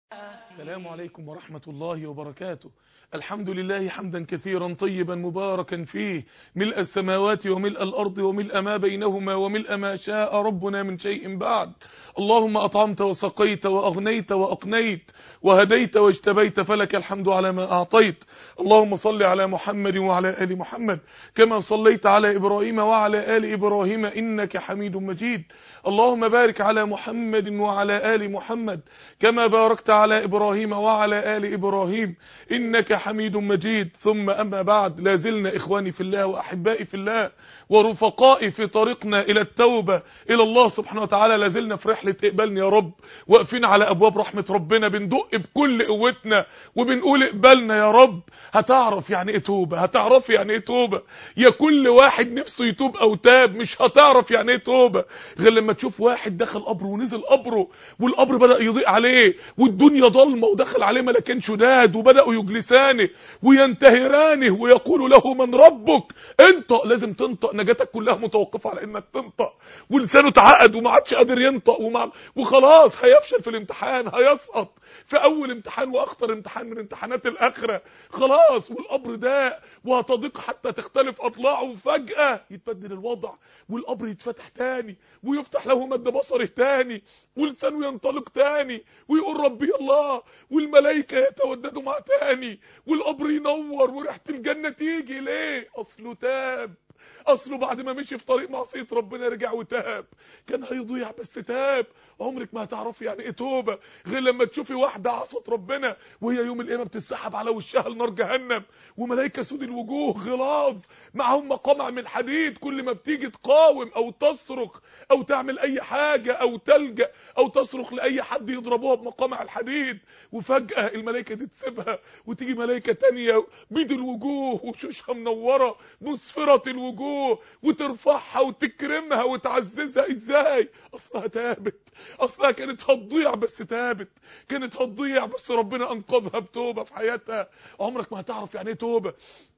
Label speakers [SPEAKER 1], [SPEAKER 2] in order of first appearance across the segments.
[SPEAKER 1] السلام عليكم ورحمة الله وبركاته الحمد لله حمدا كثيرا طيبا مباركا فيه ملء السماوات وملء الأرض وملء ما بينهما وملء ما شاء ربنا من شيء بعد اللهم أطعمت وسقيت وأغنيت وأقنيت وهديت واجتبيت فلك الحمد على ما أعطيت اللهم صل على محمد وعلى آل محمد كما صليت على إبراهيم وعلى آل إبراهيم إنك حميد مجيد اللهم بارك على محمد وعلى آل محمد كما باركت على إبراهيم وعلى آل إبراهيم إنك حميد مجيد ثم أما بعد لازلنا إخواني في الله وأحبائي في الله ورفقائي في طريقنا إلى التوبة إلى الله سبحانه وتعالى لازلنا في رحلة اقبلني يا رب واقفين على أبواب رحمة ربنا بندق بكل قوتنا وبنقول اقبلنا يا رب هتعرف يعني ايه توبة هتعرف يعني ايه توبة يا كل واحد نفسه يتوب أو تاب مش هتعرف يعني ايه توبة غير لما تشوف واحد دخل قبره ونزل قبره والقبر بدأ يضيء عليه والدنيا ضلمة ودخل عليه ملكين شداد وبدأوا يجلسانه وينتهرانه ويقولوا له من ربك انطق لازم تنطق نجاتك كلها متوقفة على انك تنطق ولسانه اتعقد وما عادش قادر ينطق ومع... وخلاص هيفشل في الامتحان هيسقط في اول امتحان واخطر امتحان من امتحانات الاخره خلاص والقبر ده وهتضيق حتى تختلف اضلاعه وفجاه يتبدل الوضع والقبر يتفتح تاني ويفتح له مد بصره تاني ولسانه ينطلق تاني ويقول ربي الله والملائكه يتوددوا معاه تاني والقبر ينور وريحه الجنه تيجي ليه اصله تاب اصله بعد ما مشي في طريق معصيه ربنا رجع وتاب كان هيضيع بس تاب عمرك ما هتعرفي يعني ايه توبه غير لما تشوفي واحده عصت ربنا وهي يوم القيامه بتتسحب على وشها لنار جهنم وملائكه سود الوجوه غلاظ معاهم مقامع من حديد كل ما بتيجي تقاوم او تصرخ او تعمل اي حاجه او تلجا او تصرخ لاي حد يضربوها بمقامع الحديد وفجاه الملائكه دي تسيبها وتيجي ملائكه تانية بيض الوجوه وشوشها منوره مسفره الوجوه وترفعها وتكرمها وتعززها ازاي اصلها تابت اصلها كانت هتضيع بس تابت كانت هتضيع بس ربنا انقذها بتوبه في حياتها عمرك ما هتعرف يعني ايه توبه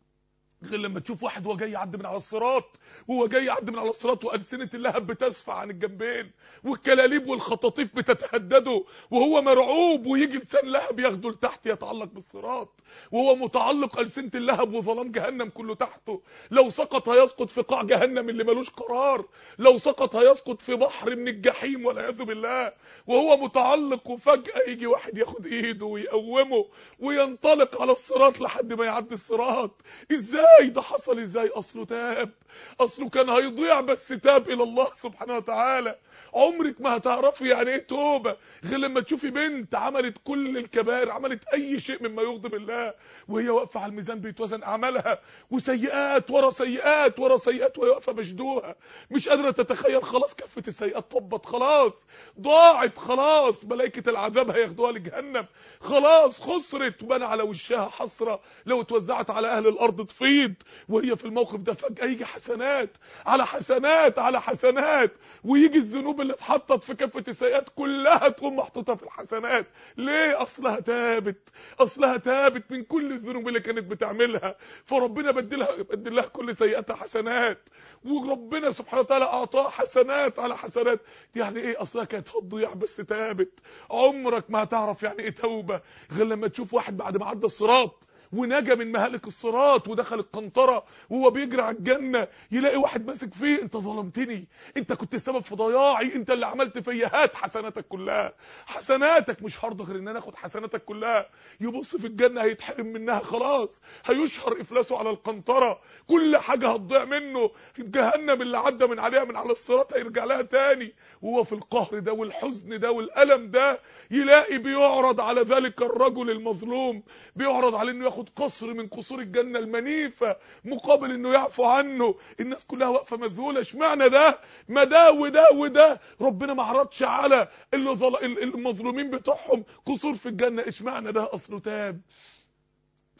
[SPEAKER 1] غير لما تشوف واحد وهو جاي يعدي من على الصراط وهو جاي يعدي من على الصراط والسنه اللهب بتسفع عن الجنبين والكلاليب والخطاطيف بتتهدده وهو مرعوب ويجي لسان لهب ياخده لتحت يتعلق بالصراط وهو متعلق السنه اللهب وظلام جهنم كله تحته لو سقط هيسقط في قاع جهنم اللي ملوش قرار لو سقط هيسقط في بحر من الجحيم والعياذ بالله وهو متعلق وفجاه يجي واحد ياخد ايده ويقومه وينطلق على الصراط لحد ما يعدي الصراط ازاي ازاي ده حصل ازاي اصله تاب اصله كان هيضيع بس تاب الى الله سبحانه وتعالى عمرك ما هتعرفي يعني ايه توبه غير لما تشوفي بنت عملت كل الكبائر عملت اي شيء مما يغضب الله وهي واقفه على الميزان بيتوزن اعمالها وسيئات ورا سيئات ورا سيئات وهي واقفه مشدوها مش قادره تتخيل خلاص كفه السيئات طبت خلاص ضاعت خلاص ملائكه العذاب هياخدوها لجهنم خلاص خسرت وبنى على وشها حسره لو اتوزعت على اهل الارض تفيض وهي في الموقف ده فجاه يجي حسنات على حسنات على حسنات ويجي الذنوب اللي اتحطت في كفه السيئات كلها تقوم محطوطه في الحسنات ليه اصلها تابت اصلها تابت من كل الذنوب اللي كانت بتعملها فربنا بدلها بدل لها كل سيئاتها حسنات وربنا سبحانه وتعالى اعطاها حسنات على حسنات يعني ايه اصلها كانت هتضيع بس تابت عمرك ما هتعرف يعني ايه توبه غير لما تشوف واحد بعد ما عدى الصراط ونجا من مهالك الصراط ودخل القنطره وهو بيجري على الجنه يلاقي واحد ماسك فيه انت ظلمتني انت كنت السبب في ضياعي انت اللي عملت فيا هات حسناتك كلها حسناتك مش هرضى غير ان انا اخد حسناتك كلها يبص في الجنه هيتحرم منها خلاص هيشهر افلاسه على القنطره كل حاجه هتضيع منه جهنم اللي عدى من عليها من على الصراط هيرجع لها تاني وهو في القهر ده والحزن ده والالم ده يلاقي بيعرض على ذلك الرجل المظلوم بيعرض عليه انه ياخد قصر من قصور الجنه المنيفه مقابل انه يعفو عنه الناس كلها واقفه مذهوله اشمعنى ده ما ده وده وده ربنا ما عرضش على اللي ظل... المظلومين بتوعهم قصور في الجنه اشمعنى ده اصله تاب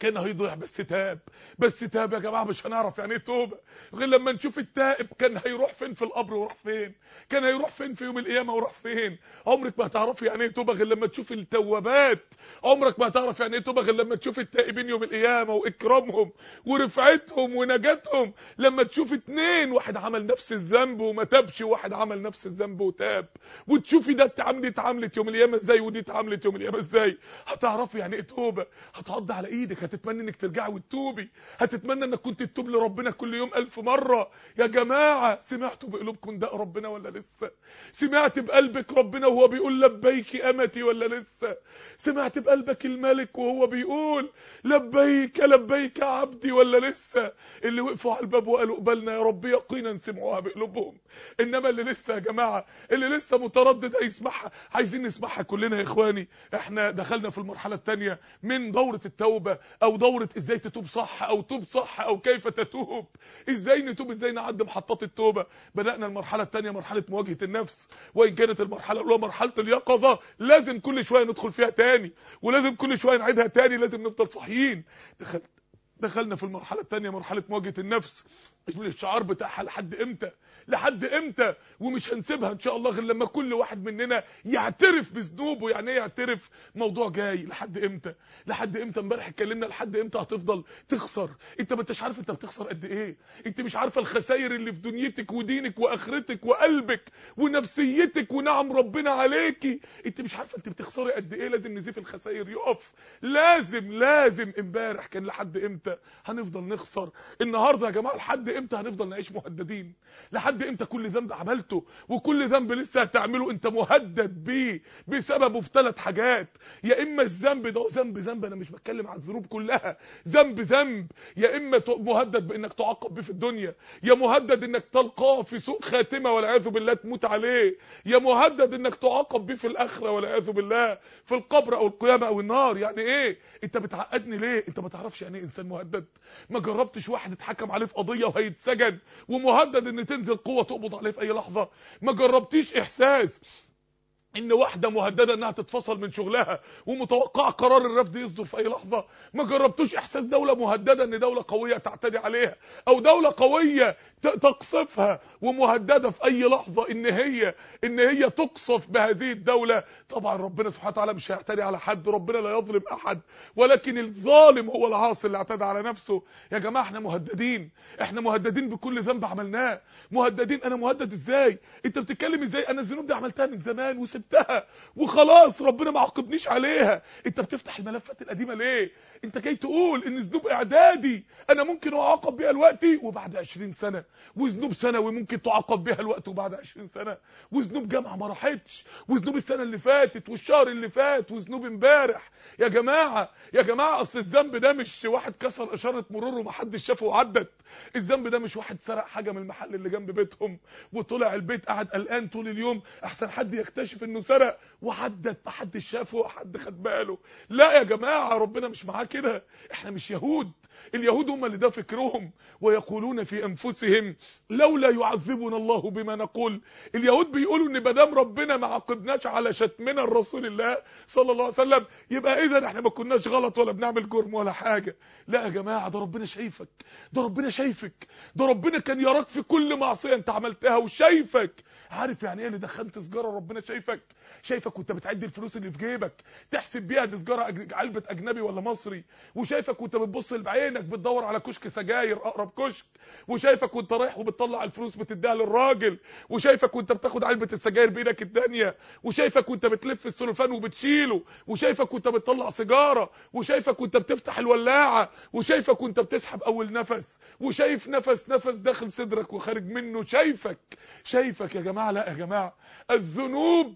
[SPEAKER 1] كان هيضيع بس تاب بس تاب يا جماعه مش هنعرف يعني ايه توبه غير لما نشوف التائب كان هيروح فين في القبر وراح فين كان هيروح فين في يوم القيامه وراح فين عمرك ما هتعرفي يعني ايه توبه غير لما تشوف التوابات عمرك ما هتعرف يعني ايه توبه غير لما تشوف التائبين يوم القيامه واكرامهم ورفعتهم ونجاتهم لما تشوف اتنين واحد عمل نفس الذنب وما تابش وواحد عمل نفس الذنب وتاب وتشوفي ده اتعمل اتعملت يوم القيامه ازاي ودي اتعملت يوم القيامه ازاي هتعرفي يعني ايه توبه هتعض على ايدك هتتمنى انك ترجعي وتتوبي هتتمنى انك كنت تتوب لربنا كل يوم ألف مره يا جماعه سمعتوا بقلوبكم ده ربنا ولا لسه سمعت بقلبك ربنا وهو بيقول لبيك امتي ولا لسه سمعت بقلبك الملك وهو بيقول لبيك لبيك عبدي ولا لسه اللي وقفوا على الباب وقالوا قبلنا يا رب يقينا سمعوها بقلوبهم انما اللي لسه يا جماعه اللي لسه متردد هيسمعها عايزين نسمعها كلنا يا اخواني احنا دخلنا في المرحله الثانيه من دوره التوبه او دوره ازاي تتوب صح او توب صح او كيف تتوب ازاي نتوب ازاي نعدي محطات التوبه بدانا المرحله الثانيه مرحله مواجهه النفس وان كانت المرحله الاولى مرحله اليقظه لازم كل شويه ندخل فيها تاني ولازم كل شويه نعيدها تاني لازم نفضل صحيين دخل دخلنا في المرحله الثانيه مرحله مواجهه النفس الشعار بتاعها لحد امتى لحد امتى ومش هنسيبها ان شاء الله غير لما كل واحد مننا يعترف بذنوبه يعني ايه يعترف موضوع جاي لحد امتى لحد امتى امبارح اتكلمنا لحد امتى هتفضل تخسر انت ما انتش عارف انت بتخسر قد ايه انت مش عارفه الخسائر اللي في دنيتك ودينك واخرتك وقلبك ونفسيتك ونعم ربنا عليكي انت مش عارفه انت بتخسري قد ايه لازم نزيف الخسائر يقف لازم لازم امبارح كان لحد امتى هنفضل نخسر النهارده يا جماعه لحد امتى هنفضل نعيش مهددين لحد امتى كل ذنب عملته وكل ذنب لسه هتعمله انت مهدد بيه بسببه في ثلاث حاجات يا اما الذنب ده ذنب ذنب انا مش بتكلم عن الذنوب كلها ذنب ذنب يا اما ت- مهدد بانك تعاقب بيه في الدنيا يا مهدد انك تلقاه في سوء خاتمه والعياذ بالله تموت عليه يا مهدد انك تعاقب بيه في الاخره والعياذ بالله في القبر او القيامه او النار يعني ايه انت بتعقدني ليه انت ما تعرفش يعني ايه انسان مهدد ما جربتش واحد اتحكم عليه في قضيه وهيتسجن ومهدد ان تنزل قوه تقبض عليه في اي لحظه ما جربتيش احساس ان واحده مهدده انها تتفصل من شغلها ومتوقع قرار الرفض يصدر في اي لحظه ما جربتوش احساس دوله مهدده ان دوله قويه تعتدي عليها او دوله قويه ت- تقصفها ومهدده في اي لحظه ان هي ان هي تقصف بهذه الدوله طبعا ربنا سبحانه وتعالى مش هيعتدي على حد ربنا لا يظلم احد ولكن الظالم هو العاصي اللي اعتدى على نفسه يا جماعه احنا مهددين احنا مهددين بكل ذنب عملناه مهددين انا مهدد ازاي انت بتتكلم ازاي انا الذنوب دي عملتها من زمان وسبتها وخلاص ربنا ما عاقبنيش عليها انت بتفتح الملفات القديمه ليه انت جاي تقول ان ذنوب اعدادي انا ممكن اعاقب بيها دلوقتي وبعد 20 سنه وذنوب ثانوي ممكن تعاقب بيها الوقت وبعد 20 سنه وذنوب جامعه ما راحتش وذنوب السنه اللي فاتت والشهر اللي فات وذنوب امبارح يا جماعه يا جماعه اصل الذنب ده مش واحد كسر اشاره مرور ومحدش شافه وعدت الذنب ده مش واحد سرق حاجه من المحل اللي جنب بيتهم وطلع البيت قعد قلقان طول اليوم احسن حد يكتشف انه سرق وعدت محدش شافه وحد خد باله لا يا جماعه ربنا مش معاه كده احنا مش يهود اليهود هم اللي ده فكرهم ويقولون في انفسهم لولا يعذبنا الله بما نقول اليهود بيقولوا ان مادام ربنا ما عاقبناش على شتمنا لرسول الله صلى الله عليه وسلم يبقى اذا احنا ما كناش غلط ولا بنعمل جرم ولا حاجه لا يا جماعه ده ربنا شايفك ده ربنا شايفك ده ربنا كان يراك في كل معصيه انت عملتها وشايفك عارف يعني ايه اللي دخلت سجاره ربنا شايفك شايفك وانت بتعد الفلوس اللي في جيبك تحسب بيها دي سجاره أج- علبه اجنبي ولا مصري وشايفك وانت بتبص بعينك بتدور على كشك سجاير اقرب كشك وشايفك وانت رايح وبتطلع الفلوس بتديها للراجل وشايفك وانت بتاخد علبه السجاير بايدك الثانيه وشايفك وانت بتلف السلوفان وبتشيله وشايفك وانت بتطلع سيجاره وشايفك وانت بتفتح الولاعه وشايفك وانت بتسحب اول نفس وشايف نفس نفس داخل صدرك وخارج منه شايفك شايفك يا جماعه لا يا جماعه الذنوب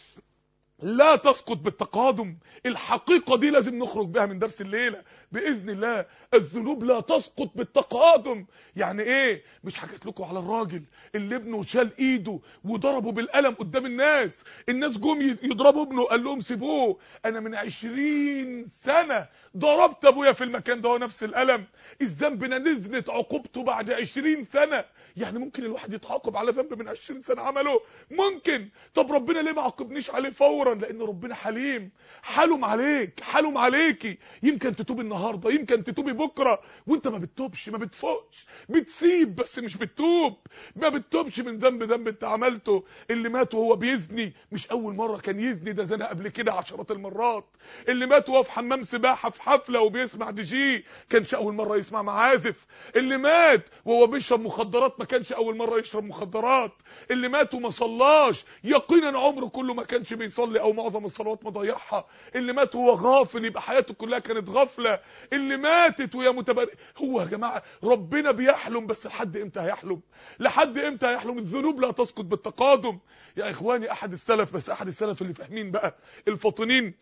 [SPEAKER 1] لا تسقط بالتقادم الحقيقة دي لازم نخرج بها من درس الليلة بإذن الله الذنوب لا تسقط بالتقادم يعني ايه مش حكيت لكم على الراجل اللي ابنه شال ايده وضربه بالقلم قدام الناس الناس جم يضربوا ابنه قال لهم سيبوه انا من عشرين سنة ضربت ابويا في المكان ده هو نفس القلم الذنب نزلت عقوبته بعد عشرين سنة يعني ممكن الواحد يتعاقب على ذنب من عشرين سنة عمله ممكن طب ربنا ليه ما عاقبنيش عليه فورا كثيرا لان ربنا حليم حلم عليك حلم عليكي يمكن تتوب النهارده يمكن تتوبي بكره وانت ما بتتوبش ما بتفوقش بتسيب بس مش بتتوب ما بتتوبش من ذنب ذنب انت عملته اللي مات وهو بيزني مش اول مره كان يزني ده زنا قبل كده عشرات المرات اللي مات وهو في حمام سباحه في حفله وبيسمع دي جي كانش اول مره يسمع معازف اللي مات وهو بيشرب مخدرات ما كانش اول مره يشرب مخدرات اللي مات وما صلاش يقينا عمره كله ما كانش بيصلي او معظم الصلوات مضيعها اللي مات وهو غافل يبقى حياته كلها كانت غفله اللي ماتت وهي متبر هو يا جماعه ربنا بيحلم بس لحد امتى هيحلم لحد امتى هيحلم الذنوب لا تسقط بالتقادم يا اخواني احد السلف بس احد السلف اللي فاهمين بقى الفاطنين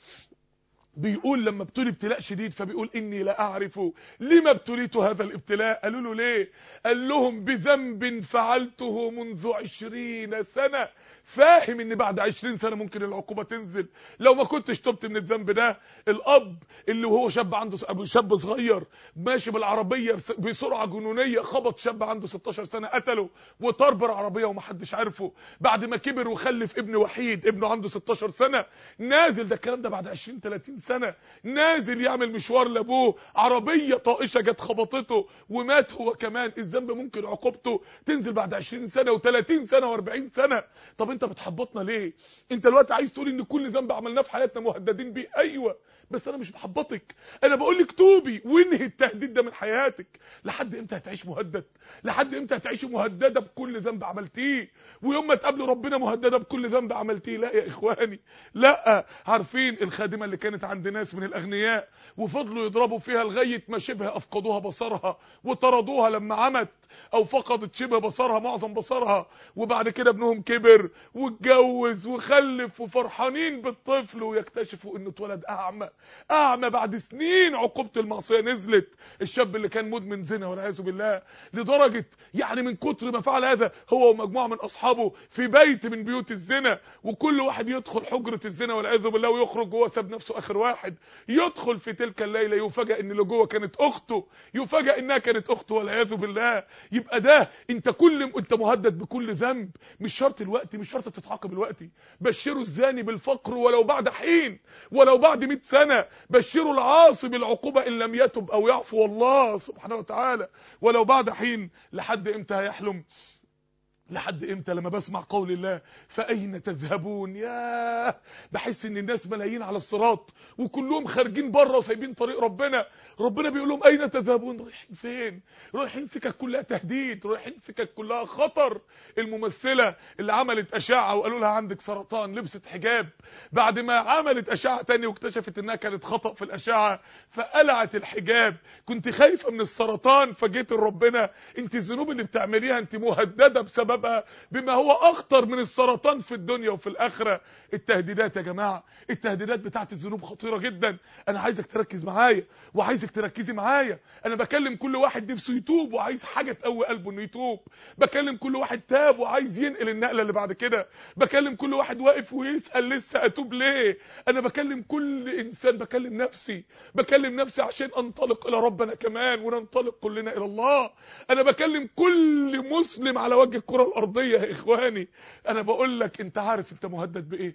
[SPEAKER 1] بيقول لما ابتلي ابتلاء شديد فبيقول اني لا اعرف لما ابتليت هذا الابتلاء قالوا له ليه قال لهم بذنب فعلته منذ عشرين سنة فاهم ان بعد عشرين سنة ممكن العقوبة تنزل لو ما كنتش تبت من الذنب ده الاب اللي وهو شاب عنده ابو شاب صغير ماشي بالعربية بسرعة جنونية خبط شاب عنده 16 سنة قتله وطار بالعربية ومحدش عارفه بعد ما كبر وخلف ابن وحيد ابنه عنده 16 سنة نازل ده الكلام ده بعد 20 30 سنة نازل يعمل مشوار لابوه عربية طائشة جت خبطته ومات هو كمان الذنب ممكن عقوبته تنزل بعد 20 سنة و30 سنة و40 سنة طب انت بتحبطنا ليه انت دلوقتي عايز تقول ان كل ذنب عملناه في حياتنا مهددين بيه ايوه بس انا مش بحبطك انا بقول لك توبي وانهي التهديد ده من حياتك لحد امتى هتعيش مهدد لحد امتى هتعيش مهدده بكل ذنب عملتيه ويوم ما تقابلوا ربنا مهدده بكل ذنب عملتيه لا يا اخواني لا عارفين الخادمه اللي كانت عند ناس من الاغنياء وفضلوا يضربوا فيها لغايه ما شبه افقدوها بصرها وطردوها لما عمت او فقدت شبه بصرها معظم بصرها وبعد كده ابنهم كبر واتجوز وخلف وفرحانين بالطفل ويكتشفوا انه اتولد اعمى اعمى بعد سنين عقوبه المعصيه نزلت الشاب اللي كان مدمن زنا والعياذ بالله لدرجه يعني من كتر ما فعل هذا هو ومجموعه من اصحابه في بيت من بيوت الزنا وكل واحد يدخل حجره الزنا والعياذ بالله ويخرج جوه ساب نفسه اخر واحد يدخل في تلك الليله يفاجئ ان اللي جوه كانت اخته يفاجئ انها كانت اخته والعياذ بالله يبقى ده انت كل انت مهدد بكل ذنب مش شرط الوقت مش شرط تتعاقب الوقت بشروا الزاني بالفقر ولو بعد حين ولو بعد 100 سنه بشروا العاصي بالعقوبه ان لم يتب او يعفو الله سبحانه وتعالى ولو بعد حين لحد امتى هيحلم لحد امتى لما بسمع قول الله فاين تذهبون يا بحس ان الناس ملايين على الصراط وكلهم خارجين بره وسايبين طريق ربنا ربنا بيقول لهم اين تذهبون رايحين فين رايحين سكك كلها تهديد رايحين سكك كلها خطر الممثله اللي عملت اشعه وقالوا لها عندك سرطان لبست حجاب بعد ما عملت اشعه تاني واكتشفت انها كانت خطا في الاشعه فقلعت الحجاب كنت خايفه من السرطان فجيت لربنا انت الذنوب اللي بتعمليها انت مهدده بسبب بسببها بما هو اخطر من السرطان في الدنيا وفي الاخره التهديدات يا جماعه التهديدات بتاعت الذنوب خطيره جدا انا عايزك تركز معايا وعايزك تركزي معايا انا بكلم كل واحد نفسه يتوب وعايز حاجه تقوي قلبه انه يتوب بكلم كل واحد تاب وعايز ينقل النقله اللي بعد كده بكلم كل واحد واقف ويسال لسه اتوب ليه انا بكلم كل انسان بكلم نفسي بكلم نفسي عشان انطلق الى ربنا كمان وننطلق كلنا الى الله انا بكلم كل مسلم على وجه الكره الارضيه يا اخواني انا بقول لك انت عارف انت مهدد بايه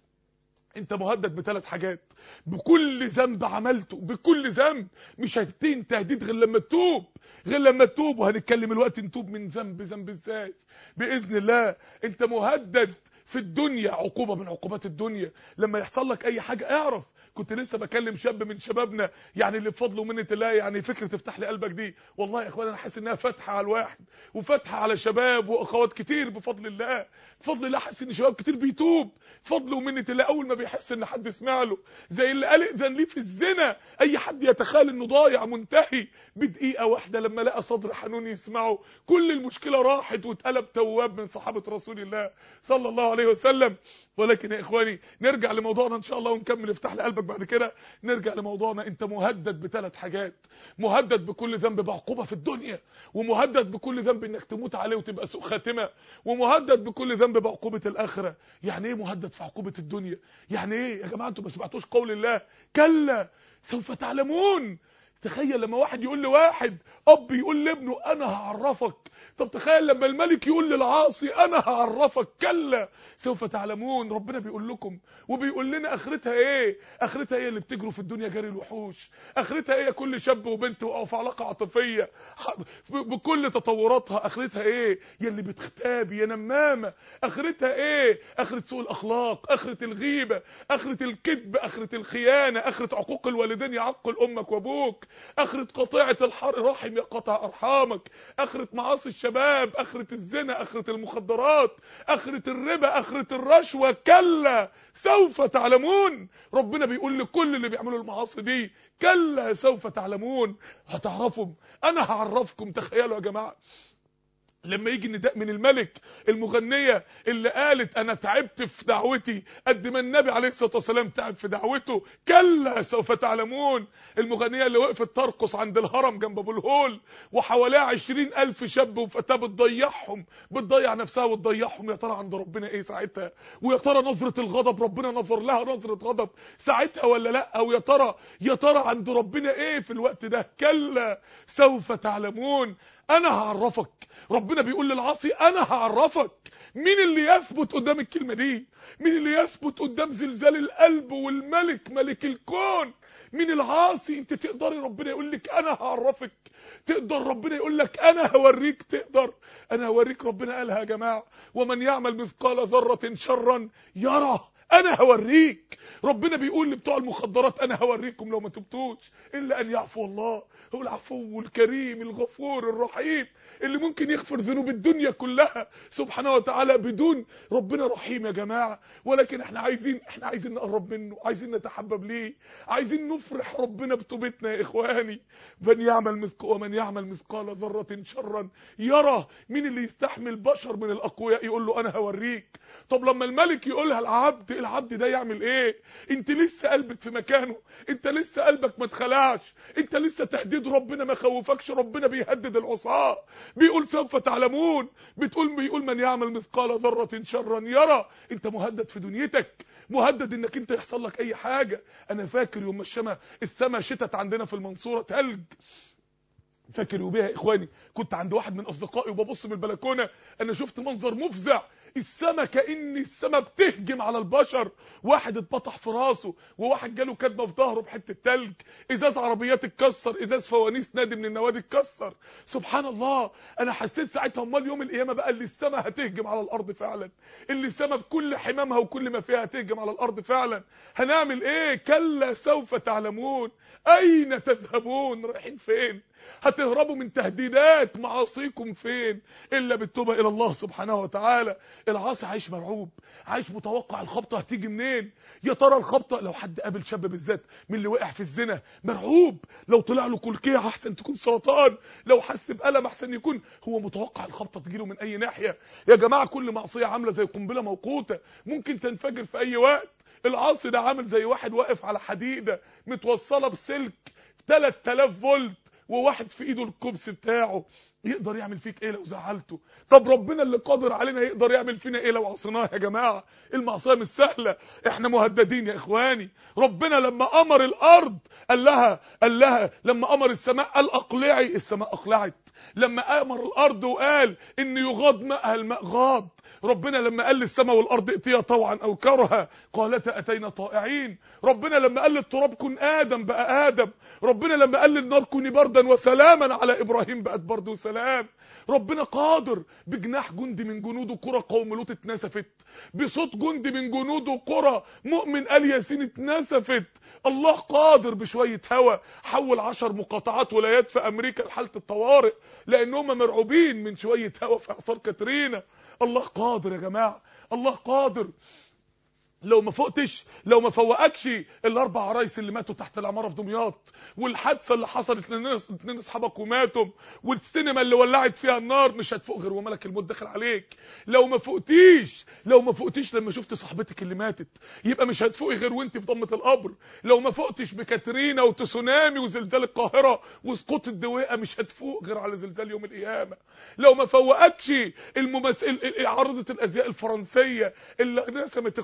[SPEAKER 1] انت مهدد بثلاث حاجات بكل ذنب عملته بكل ذنب مش هتنتهي تهديد غير لما تتوب غير لما تتوب وهنتكلم الوقت نتوب من ذنب ذنب ازاي باذن الله انت مهدد في الدنيا عقوبه من عقوبات الدنيا لما يحصل لك اي حاجه اعرف كنت لسه بكلم شاب من شبابنا يعني اللي بفضل ومنه الله يعني فكره تفتح لي قلبك دي والله يا اخوان انا حاسس انها فاتحه على الواحد وفاتحه على شباب واخوات كتير بفضل الله بفضل الله حاسس ان شباب كتير بيتوب فضل ومنه الله اول ما بيحس ان حد سمع له زي اللي قال اذن ليه في الزنا اي حد يتخيل انه ضايع منتهي بدقيقه واحده لما لقى صدر حنون يسمعه كل المشكله راحت واتقلب تواب من صحابه رسول الله صلى الله عليه وسلم ولكن يا اخواني نرجع لموضوعنا ان شاء الله ونكمل افتح لي قلبك بعد كده نرجع لموضوعنا انت مهدد بثلاث حاجات مهدد بكل ذنب بعقوبه في الدنيا ومهدد بكل ذنب انك تموت عليه وتبقى سوء خاتمه ومهدد بكل ذنب بعقوبه الاخره يعني ايه مهدد في عقوبه الدنيا يعني ايه يا جماعه انتوا ما سمعتوش قول الله كلا سوف تعلمون تخيل لما واحد يقول لواحد اب يقول لابنه انا هعرفك طب تخيل لما الملك يقول للعاصي انا هعرفك كلا سوف تعلمون ربنا بيقول لكم وبيقول لنا اخرتها ايه اخرتها ايه اللي بتجروا في الدنيا جري الوحوش اخرتها ايه كل شاب وبنت وقعوا في علاقه عاطفيه بكل تطوراتها اخرتها ايه يا اللي بتختابي يا نمامه اخرتها ايه اخره سوء الاخلاق اخره الغيبه اخره الكذب اخره الخيانه اخره عقوق الوالدين يعقل امك وابوك اخره قطيعه الرحم يقطع ارحامك اخره معاصي الشباب اخره الزنا اخره المخدرات اخره الربا اخره الرشوه كلا سوف تعلمون ربنا بيقول لكل اللي بيعملوا المعاصي دي كلا سوف تعلمون هتعرفهم انا هعرفكم تخيلوا يا جماعه لما يجي النداء من الملك المغنية اللي قالت انا تعبت في دعوتي قد ما النبي عليه الصلاة والسلام تعب في دعوته كلا سوف تعلمون المغنية اللي وقفت ترقص عند الهرم جنب ابو الهول وحواليها عشرين الف شاب وفتاة بتضيعهم بتضيع نفسها وتضيعهم يا ترى عند ربنا ايه ساعتها ويا ترى نظرة الغضب ربنا نظر لها نظرة غضب ساعتها ولا لا ويا ترى يا ترى عند ربنا ايه في الوقت ده كلا سوف تعلمون انا هعرفك ربنا بيقول للعاصي انا هعرفك مين اللي يثبت قدام الكلمه دي مين اللي يثبت قدام زلزال القلب والملك ملك الكون مين العاصي انت تقدري ربنا يقول لك انا هعرفك تقدر ربنا يقول لك انا هوريك تقدر انا هوريك ربنا قالها يا جماعه ومن يعمل مثقال ذره شرا يره انا هوريك ربنا بيقول لبتوع المخدرات انا هوريكم لو ما تبتوش الا ان يعفو الله هو العفو الكريم الغفور الرحيم اللي ممكن يغفر ذنوب الدنيا كلها سبحانه وتعالى بدون ربنا رحيم يا جماعه ولكن احنا عايزين احنا عايزين نقرب منه عايزين نتحبب ليه عايزين نفرح ربنا بتوبتنا يا اخواني من يعمل مثقال ومن يعمل مثقال ذره شرا يرى مين اللي يستحمل بشر من الاقوياء يقول له انا هوريك طب لما الملك يقولها العبد العبد ده يعمل ايه انت لسه قلبك في مكانه انت لسه قلبك ما اتخلعش انت لسه تهديد ربنا ما خوفكش ربنا بيهدد العصاه بيقول سوف تعلمون بتقول بيقول من يعمل مثقال ذره شرا يرى انت مهدد في دنيتك مهدد انك انت يحصل لك اي حاجه انا فاكر يوم ما الشمس السما شتت عندنا في المنصوره تلج فاكر يوميها يا اخواني كنت عند واحد من اصدقائي وببص من البلكونه انا شفت منظر مفزع السما كأن السما بتهجم على البشر واحد اتبطح في راسه وواحد جاله كدمه في ظهره بحته تلج ازاز عربيات اتكسر ازاز فوانيس نادي من النوادي اتكسر سبحان الله انا حسيت ساعتها امال يوم القيامه بقى اللي السما هتهجم على الارض فعلا اللي السما بكل حمامها وكل ما فيها هتهجم على الارض فعلا هنعمل ايه كلا سوف تعلمون اين تذهبون رايحين فين هتهربوا من تهديدات معاصيكم فين الا بالتوبه الى الله سبحانه وتعالى العاصي عايش مرعوب عايش متوقع الخبطه هتيجي منين يا ترى الخبطه لو حد قابل شاب بالذات من اللي وقع في الزنا مرعوب لو طلع له كلكيه احسن تكون سرطان لو حس بالم احسن يكون هو متوقع الخبطه تجيله من اي ناحيه يا جماعه كل معصيه عامله زي قنبله موقوته ممكن تنفجر في اي وقت العاصي ده عامل زي واحد واقف على حديده متوصله بسلك 3000 فولت وواحد في ايده الكبس بتاعه يقدر يعمل فيك ايه لو زعلته طب ربنا اللي قادر علينا يقدر يعمل فينا ايه لو عصيناه يا جماعه المعصيه مش سهله احنا مهددين يا اخواني ربنا لما امر الارض قال لها قال لها لما امر السماء قال اقلعي السماء اقلعت لما امر الارض وقال ان يغاض ماءها الماء غاض ربنا لما قال للسماء والارض ائتيا طوعا او كرها قالتا اتينا طائعين ربنا لما قال للتراب كن ادم بقى ادم ربنا لما قال للنار كوني بردا وسلاما على ابراهيم بقت برد وسلام ربنا قادر بجناح جندي من جنوده قرى قوم لوط اتنسفت بصوت جندي من جنوده قرى مؤمن ال ياسين اتنسفت الله قادر بشويه هوا حول عشر مقاطعات ولايات في امريكا لحاله الطوارئ لانهم مرعوبين من شويه هوا في اعصار كاترينا الله قادر يا جماعه الله قادر لو ما فوقتش لو ما فوقكش الاربع عرايس اللي ماتوا تحت العماره في دمياط والحادثه اللي حصلت لناس اتنين اصحابك وماتوا والسينما اللي ولعت فيها النار مش هتفوق غير وملك الموت داخل عليك لو ما فوقتيش لو ما فوقتيش لما شفت صاحبتك اللي ماتت يبقى مش هتفوقي غير وانت في ضمه القبر لو ما فوقتش بكاترينا وتسونامي وزلزال القاهره وسقوط الدويقه مش هتفوق غير على زلزال يوم القيامه لو ما فوقكش الممثل عارضه الازياء الفرنسيه اللي رسمت القران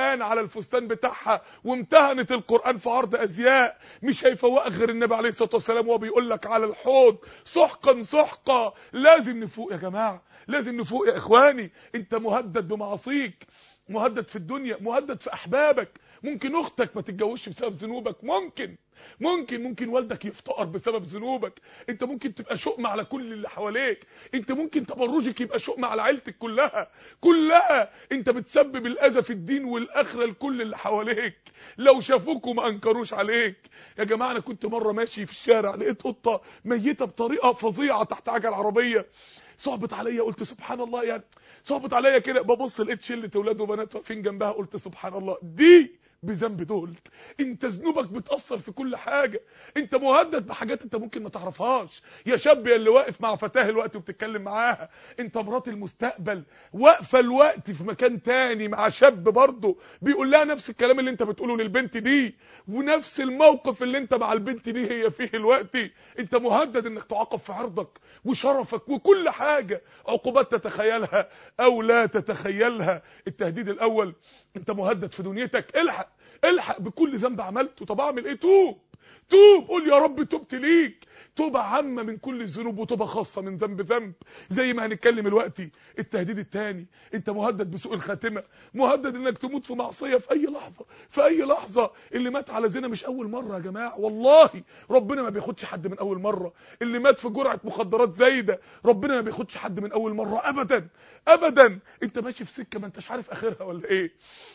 [SPEAKER 1] قرآن على الفستان بتاعها وامتهنت القرآن في عرض أزياء مش هيفوقك غير النبي عليه الصلاة والسلام وهو بيقول لك على الحوض سحقا سحقا لازم نفوق يا جماعة لازم نفوق يا إخواني أنت مهدد بمعاصيك مهدد في الدنيا مهدد في أحبابك ممكن أختك ما تتجوزش بسبب ذنوبك ممكن ممكن ممكن والدك يفتقر بسبب ذنوبك انت ممكن تبقى شؤم على كل اللي حواليك انت ممكن تبرجك يبقى شؤم على عيلتك كلها كلها انت بتسبب الاذى في الدين والاخره لكل اللي حواليك لو شافوك وما انكروش عليك يا جماعه انا كنت مره ماشي في الشارع لقيت قطه ميته بطريقه فظيعه تحت عجل عربيه صعبت عليا قلت سبحان الله يعني صعبت عليا كده ببص لقيت شله اولاد وبنات واقفين جنبها قلت سبحان الله دي بذنب دول انت ذنوبك بتأثر في كل حاجة انت مهدد بحاجات انت ممكن ما تعرفهاش يا شاب يا اللي واقف مع فتاه الوقت وبتتكلم معاها انت مرات المستقبل واقفه الوقت في مكان تاني مع شاب برضه بيقول لها نفس الكلام اللي انت بتقوله للبنت دي ونفس الموقف اللي انت مع البنت دي هي فيه الوقت انت مهدد انك تعاقب في عرضك وشرفك وكل حاجة عقوبات تتخيلها او لا تتخيلها التهديد الاول انت مهدد في دنيتك الحق الحق بكل ذنب عملته طب اعمل ايه توب توب قول يا رب تبت ليك توبة عامة من كل الذنوب وتوبة خاصة من ذنب ذنب زي ما هنتكلم دلوقتي التهديد الثاني انت مهدد بسوء الخاتمة مهدد انك تموت في معصية في اي لحظة في اي لحظة اللي مات على زنا مش اول مرة يا جماعة والله ربنا ما بياخدش حد من اول مرة اللي مات في جرعة مخدرات زايدة ربنا ما بياخدش حد من اول مرة ابدا ابدا انت ماشي في سكة ما انتش عارف اخرها ولا ايه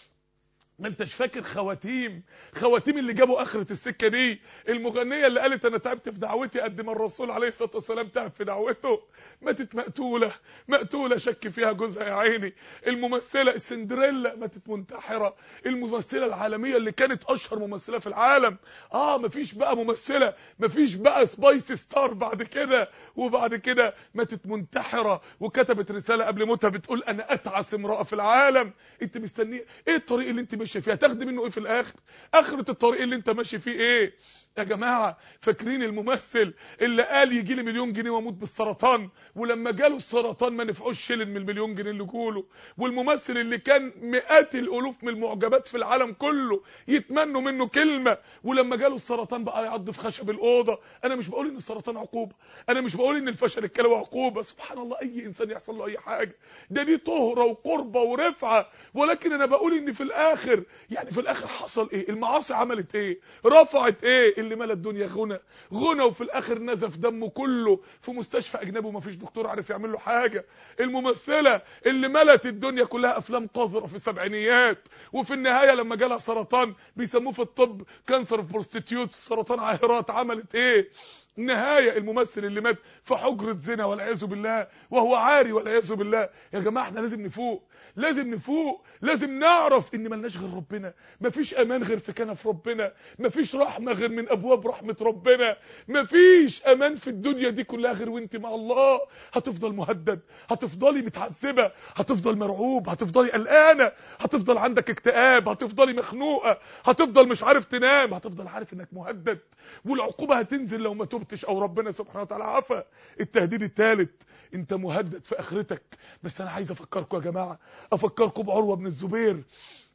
[SPEAKER 1] ما انتش فاكر خواتيم خواتيم اللي جابوا اخرة السكة دي المغنية اللي قالت انا تعبت في دعوتي قد ما الرسول عليه الصلاة والسلام تعب في دعوته ماتت مقتولة مقتولة شك فيها جوزها يا عيني الممثلة السندريلا ماتت منتحرة الممثلة العالمية اللي كانت اشهر ممثلة في العالم اه مفيش بقى ممثلة مفيش بقى سبايس ستار بعد كده وبعد كده ماتت منتحرة وكتبت رسالة قبل موتها بتقول انا اتعس امرأة في العالم انت مستنيه ايه الطريق اللي انت ماشي فيها تاخدي منه ايه في الاخر اخرة الطريق اللي انت ماشي فيه ايه يا جماعة فاكرين الممثل اللي قال يجي لي مليون جنيه واموت بالسرطان ولما جاله السرطان ما نفعوش شيلن من المليون جنيه اللي جوله والممثل اللي كان مئات الالوف من المعجبات في العالم كله يتمنوا منه كلمة ولما جاله السرطان بقى يعض في خشب الاوضه انا مش بقول ان السرطان عقوبة انا مش بقول ان الفشل الكلوي عقوبة سبحان الله اي انسان يحصل له اي حاجة ده دي طهرة وقربة ورفعة ولكن انا بقول ان في الاخر يعني في الاخر حصل ايه المعاصي عملت ايه رفعت ايه اللي ملا الدنيا غنى غنى وفي الاخر نزف دمه كله في مستشفى اجنبي ومفيش دكتور عارف يعمل له حاجه الممثله اللي ملت الدنيا كلها افلام قذره في السبعينيات وفي النهايه لما جالها سرطان بيسموه في الطب كانسر اوف بروستيتيوت سرطان عاهرات عملت ايه نهاية الممثل اللي مات في حجرة زنا والعياذ بالله وهو عاري والعياذ بالله يا جماعة احنا لازم نفوق لازم نفوق لازم نعرف ان ملناش غير ربنا مفيش امان غير في كنف ربنا مفيش رحمة غير من ابواب رحمة ربنا مفيش امان في الدنيا دي كلها غير وانت مع الله هتفضل مهدد هتفضلي متعذبة هتفضل مرعوب هتفضلي قلقانة هتفضل عندك اكتئاب هتفضلي مخنوقة هتفضل مش عارف تنام هتفضل عارف انك مهدد والعقوبة هتنزل لو ما تبتش او ربنا سبحانه وتعالى عفا التهديد الثالث انت مهدد في اخرتك بس انا عايز افكركم يا جماعه افكركم بعروه بن الزبير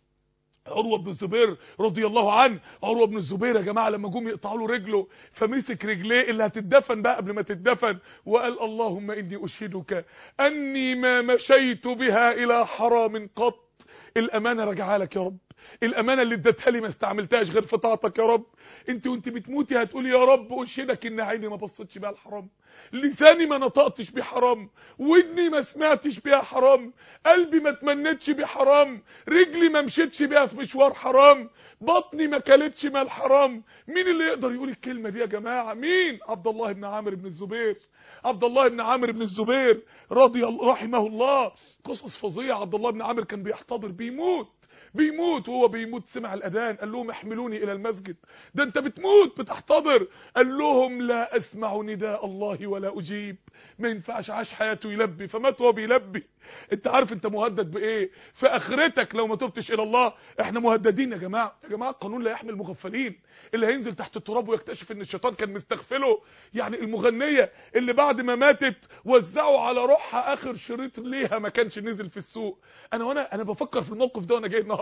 [SPEAKER 1] عروه بن الزبير رضي الله عنه عروه بن الزبير يا جماعه لما جم يقطعوا له رجله فمسك رجليه اللي هتدفن بقى قبل ما تدفن وقال اللهم اني اشهدك اني ما مشيت بها الى حرام قط الامانه راجعه لك يا رب الامانه اللي اديتها لي ما استعملتهاش غير في طاعتك يا رب انت وانت بتموتي هتقولي يا رب اشهدك ان عيني ما بصتش بيها الحرام لساني ما نطقتش بيه حرام ودني ما سمعتش بيها حرام قلبي ما تمنتش بيه حرام رجلي ما مشيتش بيها في مشوار حرام بطني ما كلتش مال حرام مين اللي يقدر يقول الكلمه دي يا جماعه مين عبد الله بن عامر بن الزبير عبد الله بن عامر بن الزبير رضي الله رحمه الله قصص فظيعه عبد الله بن عامر كان بيحتضر بيموت بيموت وهو بيموت سمع الاذان قال لهم احملوني الى المسجد ده انت بتموت بتحتضر قال لهم لا اسمع نداء الله ولا اجيب ما ينفعش عاش حياته يلبي فمات وهو بيلبي انت عارف انت مهدد بايه في اخرتك لو ما تبتش الى الله احنا مهددين يا جماعه يا جماعه القانون لا يحمي المغفلين اللي هينزل تحت التراب ويكتشف ان الشيطان كان مستغفله يعني المغنيه اللي بعد ما ماتت وزعوا على روحها اخر شريط ليها ما كانش نزل في السوق انا وانا انا بفكر في الموقف ده وانا جاي النهارده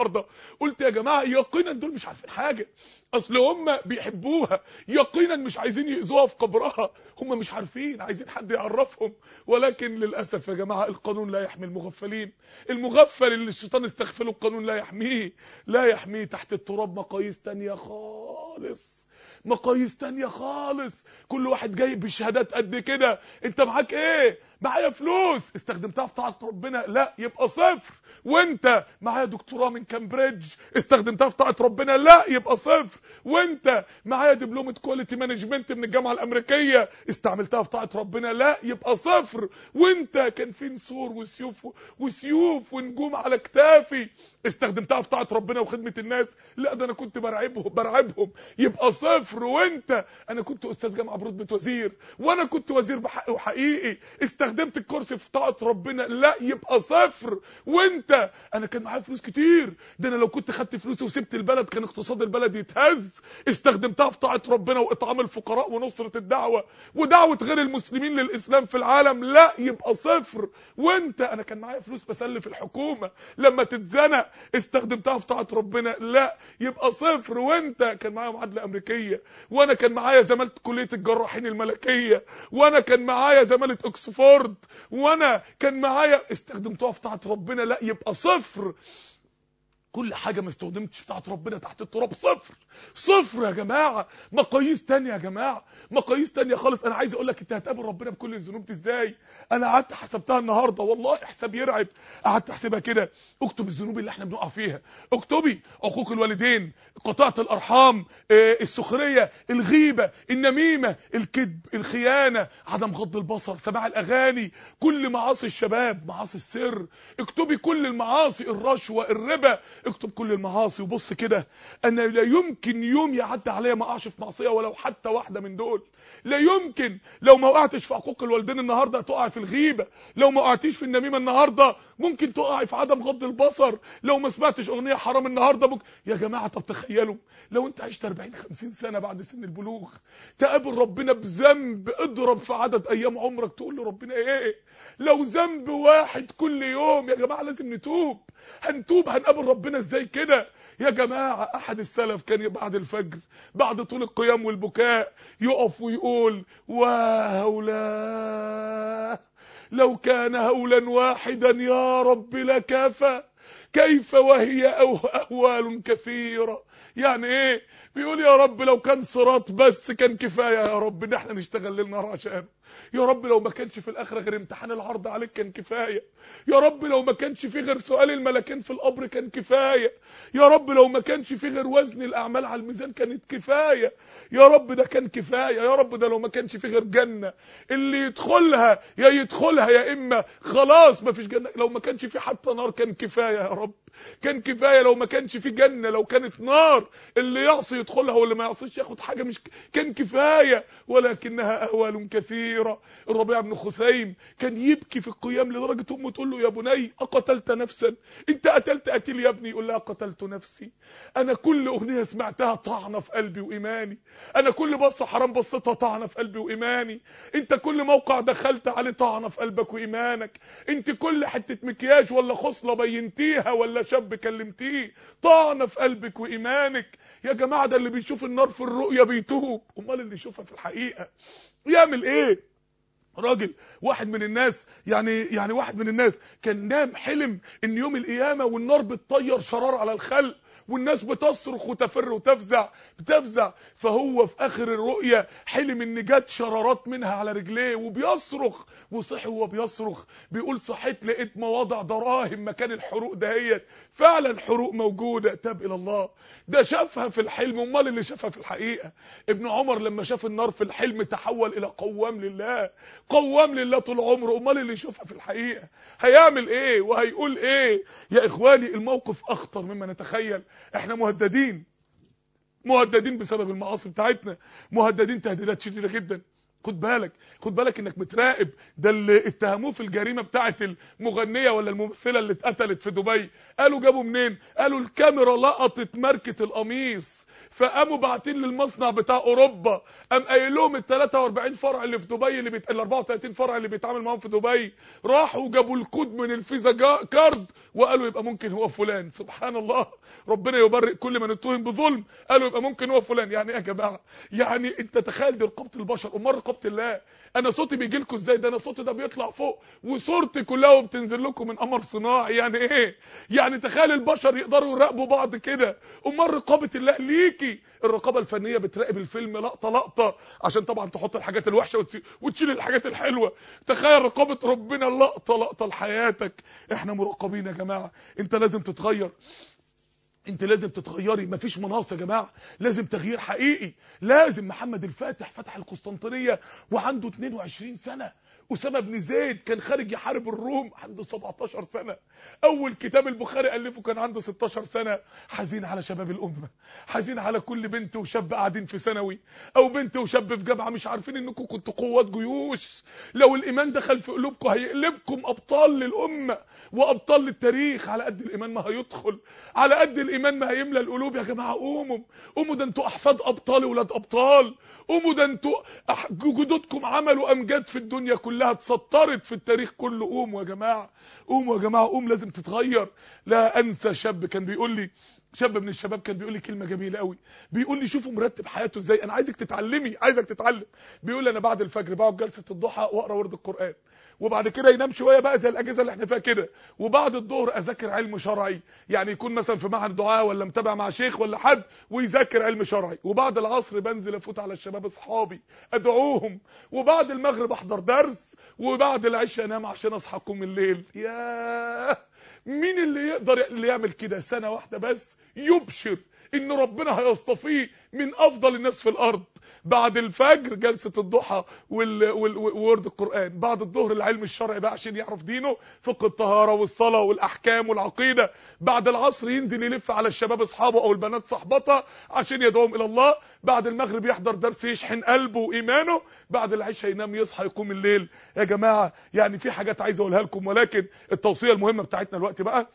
[SPEAKER 1] النهارده قلت يا جماعه يقينا دول مش عارفين حاجه اصل هم بيحبوها يقينا مش عايزين يأذوها في قبرها هم مش عارفين عايزين حد يعرفهم ولكن للاسف يا جماعه القانون لا يحمي المغفلين المغفل اللي الشيطان استغفله القانون لا يحميه لا يحميه تحت التراب مقاييس تانية خالص مقاييس تانية خالص كل واحد جاي بشهادات قد كده انت معاك ايه معايا فلوس استخدمتها في طاعه ربنا لا يبقى صفر وانت معايا دكتوراه من كامبريدج استخدمتها في طاعه ربنا لا يبقى صفر وانت معايا دبلومه كواليتي مانجمنت من الجامعه الامريكيه استعملتها في طاعه ربنا لا يبقى صفر وانت كان في نسور وسيوف وسيوف ونجوم على كتافي استخدمتها في طاعه ربنا وخدمه الناس لا ده انا كنت برعبهم برعبهم يبقى صفر وانت انا كنت استاذ جامعه برتبه وزير وانا كنت وزير بحق وحقيقي استخدمت الكرسي في طاعه ربنا لا يبقى صفر وانت انا كان معايا فلوس كتير ده انا لو كنت خدت فلوسي وسبت البلد كان اقتصاد البلد يتهز استخدمتها في طاعه ربنا واطعام الفقراء ونصره الدعوه ودعوه غير المسلمين للاسلام في العالم لا يبقى صفر وانت انا كان معايا فلوس بسلف الحكومه لما تتزنق استخدمتها في طاعه ربنا لا يبقى صفر وانت كان معايا معادله امريكيه وانا كان معايا زماله كليه الجراحين الملكيه وانا كان معايا زماله اوكسفورد وانا كان معايا استخدمتها في طاعه ربنا لا يبقى صفر كل حاجه ما استخدمتش في طاعه ربنا تحت التراب صفر صفر يا جماعه مقاييس تانية يا جماعه مقاييس تانية خالص انا عايز اقول لك انت هتقابل ربنا بكل الذنوب دي ازاي انا قعدت حسبتها النهارده والله حساب يرعب قعدت احسبها كده اكتب الذنوب اللي احنا بنقع فيها اكتبي عقوق الوالدين قطاعه الارحام آه، السخريه الغيبه النميمه الكذب الخيانه عدم غض البصر سماع الاغاني كل معاصي الشباب معاصي السر اكتبي كل المعاصي الرشوه الربا اكتب كل المعاصي وبص كده انا لا يمكن يوم يعدي عليا ما اقعش في معصيه ولو حتى واحده من دول لا يمكن لو ما وقعتش في حقوق الوالدين النهارده تقع في الغيبه لو ما وقعتيش في النميمه النهارده ممكن تقعي في عدم غض البصر لو ما سمعتش اغنيه حرام النهارده ممكن يا جماعه طب تخيلوا لو انت عشت 40 50 سنه بعد سن البلوغ تقابل ربنا بذنب اضرب في عدد ايام عمرك تقول له ربنا ايه لو ذنب واحد كل يوم يا جماعه لازم نتوب هنتوب هنقابل ربنا ازاي كده يا جماعة أحد السلف كان بعد الفجر بعد طول القيام والبكاء يقف ويقول وهولا لو كان هولا واحدا يا رب لكفى كيف وهي أو أهوال كثيرة يعني ايه بيقول يا رب لو كان صراط بس كان كفاية يا رب ان احنا نشتغل ليل نهار عشانه يا رب لو ما كانش في الاخره غير امتحان العرض عليك كان كفايه يا رب لو ما كانش في غير سؤال الملكين في القبر كان كفايه يا رب لو ما كانش في غير وزن الاعمال على الميزان كانت كفايه يا رب ده كان كفايه يا رب ده لو ما كانش في غير جنه اللي يدخلها يا يدخلها يا اما خلاص ما فيش جنه لو ما كانش في حتى نار كان كفايه يا رب كان كفايه لو ما كانش في جنه لو كانت نار اللي يعصي يدخلها واللي ما يعصيش ياخد حاجه مش كان كفايه ولكنها اهوال كثيره الربيع بن خثيم كان يبكي في القيام لدرجه امه تقول له يا بني اقتلت نفسا انت قتلت قتيل يا ابني يقول لها قتلت نفسي انا كل اغنيه سمعتها طعنه في قلبي وايماني انا كل بصه حرام بصيتها طعنه في قلبي وايماني انت كل موقع دخلت عليه طعنه في قلبك وايمانك انت كل حته مكياج ولا خصله بينتيها ولا شاب كلمتيه طعنه في قلبك وايمانك يا جماعه ده اللي بيشوف النار في الرؤيه بيتوب امال اللي يشوفها في الحقيقه يعمل ايه راجل واحد من الناس يعني يعني واحد من الناس كان نام حلم ان يوم القيامه والنار بتطير شرار على الخلق والناس بتصرخ وتفر وتفزع بتفزع فهو في اخر الرؤيه حلم ان جت شرارات منها على رجليه وبيصرخ وصحي وهو بيصرخ بيقول صحيت لقيت مواضع دراهم مكان الحروق دهيت فعلا حروق موجوده تاب الى الله ده شافها في الحلم امال اللي شافها في الحقيقه ابن عمر لما شاف النار في الحلم تحول الى قوام لله قوام لله طول عمره امال اللي يشوفها في الحقيقه هيعمل ايه وهيقول ايه يا اخواني الموقف اخطر مما نتخيل احنا مهددين مهددين بسبب المعاصي بتاعتنا مهددين تهديدات شديده جدا خد بالك خد بالك انك بتراقب ده اللي اتهموه في الجريمه بتاعه المغنيه ولا الممثله اللي اتقتلت في دبي قالوا جابوا منين قالوا الكاميرا لقطت ماركه القميص فقاموا باعتين للمصنع بتاع اوروبا قام قايل لهم ال 43 فرع اللي في دبي اللي بيت... ال 34 فرع اللي بيتعامل معاهم في دبي راحوا جابوا الكود من الفيزا جا... كارد وقالوا يبقى ممكن هو فلان سبحان الله ربنا يبرئ كل من اتهم بظلم قالوا يبقى ممكن هو فلان يعني ايه يا جماعه يعني انت تخيل دي رقابه البشر امال رقابه الله انا صوتي بيجي لكم ازاي ده انا صوتي ده بيطلع فوق وصورتي كلها وبتنزل لكم من قمر صناعي يعني ايه يعني تخيل البشر يقدروا يراقبوا بعض كده امال رقابه الله ليكي الرقابه الفنيه بتراقب الفيلم لقطه لقطه عشان طبعا تحط الحاجات الوحشه وتسي- وتشيل الحاجات الحلوه تخيل رقابه ربنا لقطه لقطه لحياتك احنا مراقبين يا جماعه انت لازم تتغير انت لازم تتغيري مفيش مناص يا جماعه لازم تغيير حقيقي لازم محمد الفاتح فتح القسطنطينيه وعنده 22 سنه اسامه بن زيد كان خارج يحارب الروم عنده 17 سنه اول كتاب البخاري الفه كان عنده 16 سنه حزين على شباب الامه حزين على كل بنت وشاب قاعدين في ثانوي او بنت وشاب في جامعه مش عارفين انكم كنتوا قوات جيوش لو الايمان دخل في قلوبكم هيقلبكم ابطال للامه وابطال للتاريخ على قد الايمان ما هيدخل على قد الايمان ما هيملى القلوب يا جماعه قوموا قوموا ده انتوا احفاد ابطال ولاد ابطال قوموا ده انتوا أح- جدودكم عملوا امجاد في الدنيا كلها اتسطرت في التاريخ كله قوموا يا جماعه قوموا يا جماعه قوم لازم تتغير لا انسى شاب كان بيقول لي شاب من الشباب كان بيقول لي كلمه جميله قوي بيقول لي شوفوا مرتب حياته ازاي انا عايزك تتعلمي عايزك تتعلم بيقول لي انا بعد الفجر بقعد جلسه الضحى واقرا ورد القران وبعد كده ينام شويه بقى زي الاجهزه اللي احنا فيها كده وبعد الظهر اذاكر علم شرعي يعني يكون مثلا في معهد دعاء ولا متابع مع شيخ ولا حد ويذاكر علم شرعي وبعد العصر بنزل افوت على الشباب اصحابي ادعوهم وبعد المغرب احضر درس وبعد العشاء انام عشان اصحى اقوم الليل ياه مين اللي يقدر اللي يعمل كده سنه واحده بس يبشر ان ربنا هيصطفيه من افضل الناس في الارض بعد الفجر جلسه الضحى وال... وال... وورد القران بعد الظهر العلم الشرعي بقى عشان يعرف دينه فقه الطهاره والصلاه والاحكام والعقيده بعد العصر ينزل يلف على الشباب اصحابه او البنات صحبتها عشان يدعوهم الى الله بعد المغرب يحضر درس يشحن قلبه وايمانه بعد العشاء ينام يصحى يقوم الليل يا جماعه يعني في حاجات عايز اقولها لكم ولكن التوصيه المهمه بتاعتنا الوقت بقى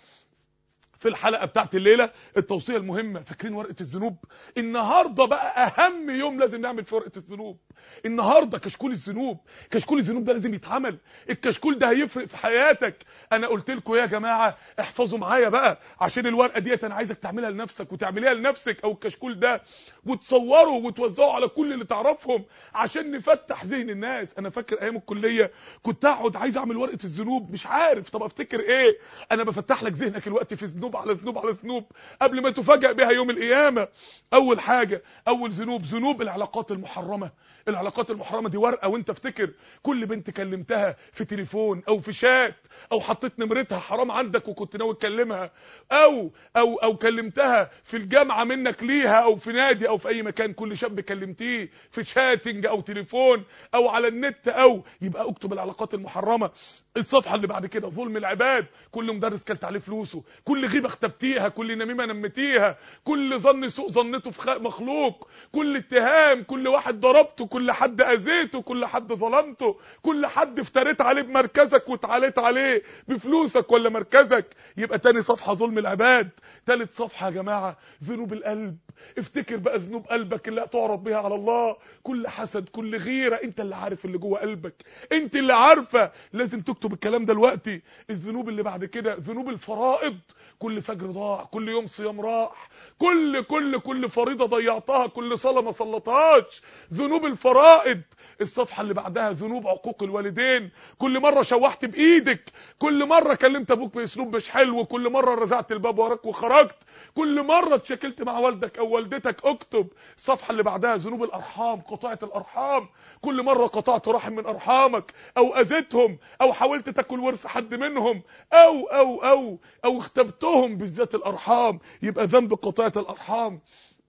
[SPEAKER 1] في الحلقه بتاعت الليله التوصيه المهمه فاكرين ورقه الذنوب النهارده بقى اهم يوم لازم نعمل في ورقه الذنوب النهارده كشكول الذنوب كشكول الذنوب ده لازم يتعمل الكشكول ده هيفرق في حياتك انا قلت لكم يا جماعه احفظوا معايا بقى عشان الورقه ديت انا عايزك تعملها لنفسك وتعمليها لنفسك او الكشكول ده وتصوره وتوزعه على كل اللي تعرفهم عشان نفتح ذهن الناس انا فاكر ايام الكليه كنت اقعد عايز اعمل ورقه الذنوب مش عارف طب افتكر ايه انا بفتح لك ذهنك الوقت في ذنوب على ذنوب على ذنوب قبل ما تفاجئ بها يوم القيامه اول حاجه اول ذنوب ذنوب العلاقات المحرمه العلاقات المحرمه دي ورقه وانت افتكر كل بنت كلمتها في تليفون او في شات او حطيت نمرتها حرام عندك وكنت ناوي تكلمها او او او كلمتها في الجامعه منك ليها او في نادي او في اي مكان كل شاب كلمتيه في شاتنج او تليفون او على النت او يبقى اكتب العلاقات المحرمه الصفحه اللي بعد كده ظلم العباد كل مدرس كلت عليه فلوسه كل غيبه اختبتيها كل نميمه نمتيها كل ظن سوء ظنته في خ- مخلوق كل اتهام كل واحد ضربته كل حد اذيته كل حد ظلمته كل حد افتريت عليه بمركزك واتعاليت عليه بفلوسك ولا مركزك يبقى تاني صفحه ظلم العباد تالت صفحه يا جماعه ذنوب القلب افتكر بقى ذنوب قلبك اللي هتعرض بيها على الله كل حسد كل غيره انت اللي عارف اللي جوه قلبك انت اللي عارفه لازم تكتب الكلام ده دلوقتي الذنوب اللي بعد كده ذنوب الفرائض كل فجر ضاع كل يوم صيام راح كل كل كل فريضه ضيعتها كل صلاه ما صلتهاش ذنوب الفرائض الصفحه اللي بعدها ذنوب عقوق الوالدين كل مره شوحت بايدك كل مره كلمت ابوك باسلوب مش حلو كل مره رزعت الباب وراك وخرجت كل مره اتشكلت مع والدك او والدتك اكتب الصفحه اللي بعدها ذنوب الارحام قطاعه الارحام كل مره قطعت رحم من ارحامك او اذيتهم او حاولت تاكل ورث حد منهم او او او او اختبتهم بالذات الارحام يبقى ذنب قطاعه الارحام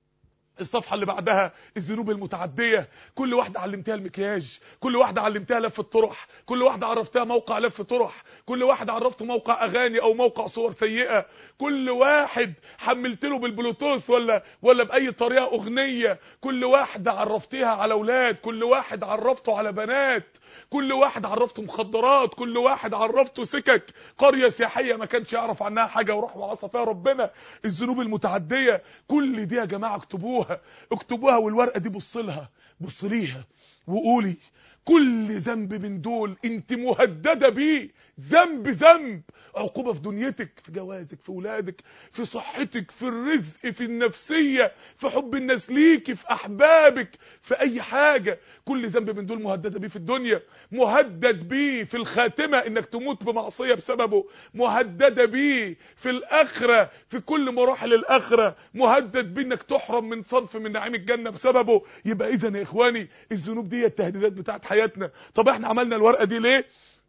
[SPEAKER 1] الصفحه اللي بعدها الذنوب المتعديه كل واحده علمتها المكياج كل واحده علمتها لف الطرح كل واحده عرفتها موقع لف طرح كل واحد عرفته موقع اغاني او موقع صور سيئه كل واحد حملت له بالبلوتوث ولا ولا باي طريقه اغنيه كل واحده عرفتيها على اولاد كل واحد عرفته على بنات كل واحد عرفته مخدرات كل واحد عرفته سكك قريه سياحيه ما كانش يعرف عنها حاجه وراح وعصى فيها ربنا الذنوب المتعديه كل دي يا جماعه اكتبوها اكتبوها والورقه دي بص لها بص ليها وقولي كل ذنب من دول انت مهدده بيه ذنب ذنب عقوبه في دنيتك في جوازك في ولادك في صحتك في الرزق في النفسيه في حب الناس ليكي في احبابك في اي حاجه كل ذنب من دول مهدده بيه في الدنيا مهدد بيه في الخاتمه انك تموت بمعصيه بسببه مهدده بيه في الاخره في كل مراحل الاخره مهدد بيه انك تحرم من صنف من نعيم الجنه بسببه يبقى اذا يا اخواني الذنوب دي التهديدات بتاعت حياتنا طب احنا عملنا الورقه دي ليه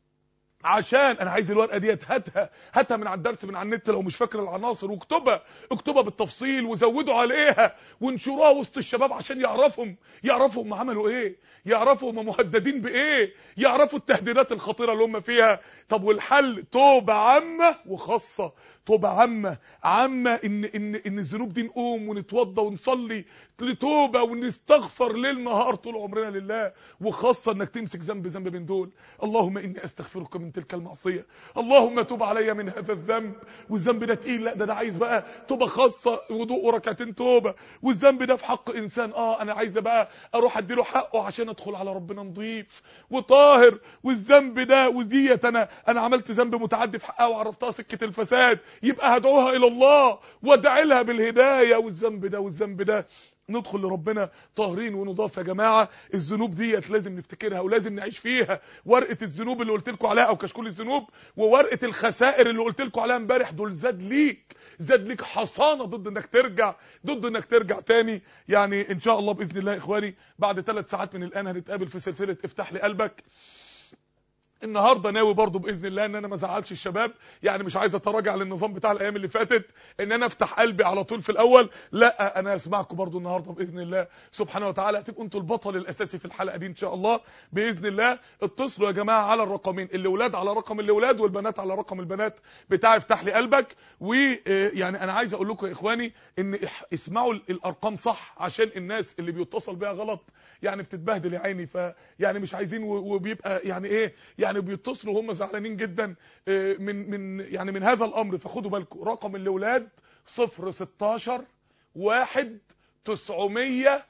[SPEAKER 1] عشان انا عايز الورقه ديت هاتها هاتها من على الدرس من على النت لو مش فاكر العناصر واكتبها اكتبها بالتفصيل وزودوا عليها وانشروها وسط الشباب عشان يعرفهم يعرفوا هم عملوا ايه يعرفوا هم مهددين بايه يعرفوا التهديدات الخطيره اللي هم فيها طب والحل توبه عامه وخاصه توبه عامه عامه ان ان ان الذنوب دي نقوم ونتوضى ونصلي لتوبه ونستغفر ليل نهار طول عمرنا لله وخاصه انك تمسك ذنب ذنب من دول اللهم اني استغفرك من تلك المعصيه اللهم تب علي من هذا الذنب والذنب ده تقيل لا ده انا عايز بقى توبه خاصه وضوء وركعتين توبه والذنب ده في حق انسان اه انا عايز بقى اروح اديله حقه عشان ادخل على ربنا نظيف وطاهر والذنب ده وديت انا انا عملت ذنب متعدي في حقها وعرفتها سكه الفساد يبقى هدعوها الى الله وادعي لها بالهدايه والذنب ده والذنب ده ندخل لربنا طاهرين ونضاف يا جماعه الذنوب ديت لازم نفتكرها ولازم نعيش فيها ورقه الذنوب اللي قلت لكم عليها او كشكول الذنوب وورقه الخسائر اللي قلت لكم عليها امبارح دول زاد ليك زاد ليك حصانه ضد انك ترجع ضد انك ترجع تاني يعني ان شاء الله باذن الله يا اخواني بعد ثلاث ساعات من الان هنتقابل في سلسله افتح لي قلبك النهارده ناوي برضو باذن الله ان انا ما ازعلش الشباب يعني مش عايز اتراجع للنظام بتاع الايام اللي فاتت ان انا افتح قلبي على طول في الاول لا انا اسمعكم برضو النهارده باذن الله سبحانه وتعالى هتبقوا انتوا البطل الاساسي في الحلقه دي ان شاء الله باذن الله اتصلوا يا جماعه على الرقمين الاولاد على رقم الاولاد والبنات على رقم البنات بتاع افتح لي قلبك ويعني انا عايز اقول لكم يا اخواني ان اسمعوا الارقام صح عشان الناس اللي بيتصل بيها غلط يعني بتتبهدل يا عيني فيعني مش عايزين وبيبقى يعني ايه يعني بيتصلوا هم زعلانين جدا من من يعني من هذا الامر فخدوا بالكم رقم الاولاد 016 1 900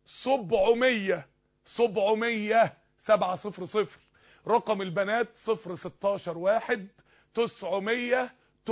[SPEAKER 1] 700 700 700 رقم البنات 016 1 900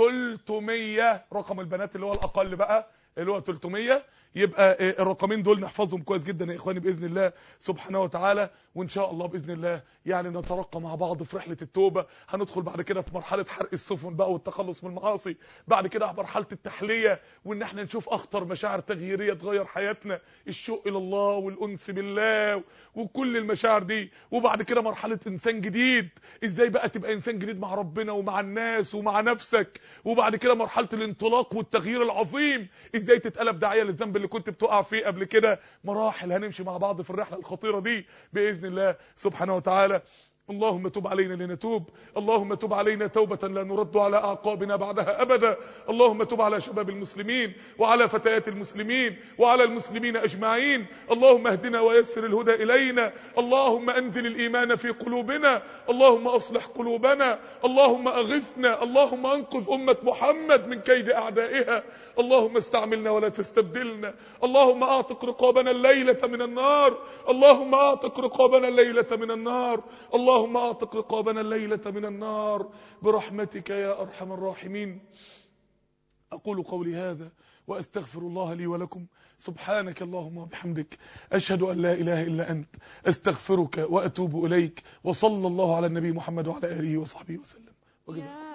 [SPEAKER 1] 300 رقم البنات اللي هو الاقل بقى اللي هو 300 يبقى الرقمين دول نحفظهم كويس جدا يا اخواني باذن الله سبحانه وتعالى وان شاء الله باذن الله يعني نترقى مع بعض في رحله التوبه هندخل بعد كده في مرحله حرق السفن بقى والتخلص من المعاصي بعد كده مرحله التحليه وان احنا نشوف اخطر مشاعر تغييريه تغير حياتنا الشوق الى الله والانس بالله وكل المشاعر دي وبعد كده مرحله انسان جديد ازاي بقى تبقى انسان جديد مع ربنا ومع الناس ومع نفسك وبعد كده مرحله الانطلاق والتغيير العظيم ازاي تتقلب داعيه للذنب اللي كنت بتقع فيه قبل كده مراحل هنمشي مع بعض في الرحله الخطيره دي باذن الله سبحانه وتعالى اللهم تب علينا لنتوب اللهم تب علينا توبة لا نرد على أعقابنا بعدها أبدا اللهم تب على شباب المسلمين وعلى فتيات المسلمين وعلى المسلمين أجمعين اللهم اهدنا ويسر الهدى إلينا اللهم أنزل الإيمان في قلوبنا اللهم أصلح قلوبنا اللهم أغثنا اللهم أنقذ أمة محمد من كيد أعدائها اللهم استعملنا ولا تستبدلنا اللهم أعتق رقابنا الليلة من النار اللهم أعتق رقابنا الليلة من النار اللهم اللهم اعتق رقابنا الليلة من النار برحمتك يا أرحم الراحمين أقول قولي هذا وأستغفر الله لي ولكم سبحانك اللهم وبحمدك أشهد أن لا إله إلا أنت أستغفرك وأتوب إليك وصلى الله على النبي محمد وعلى آله وصحبه وسلم وجزاكم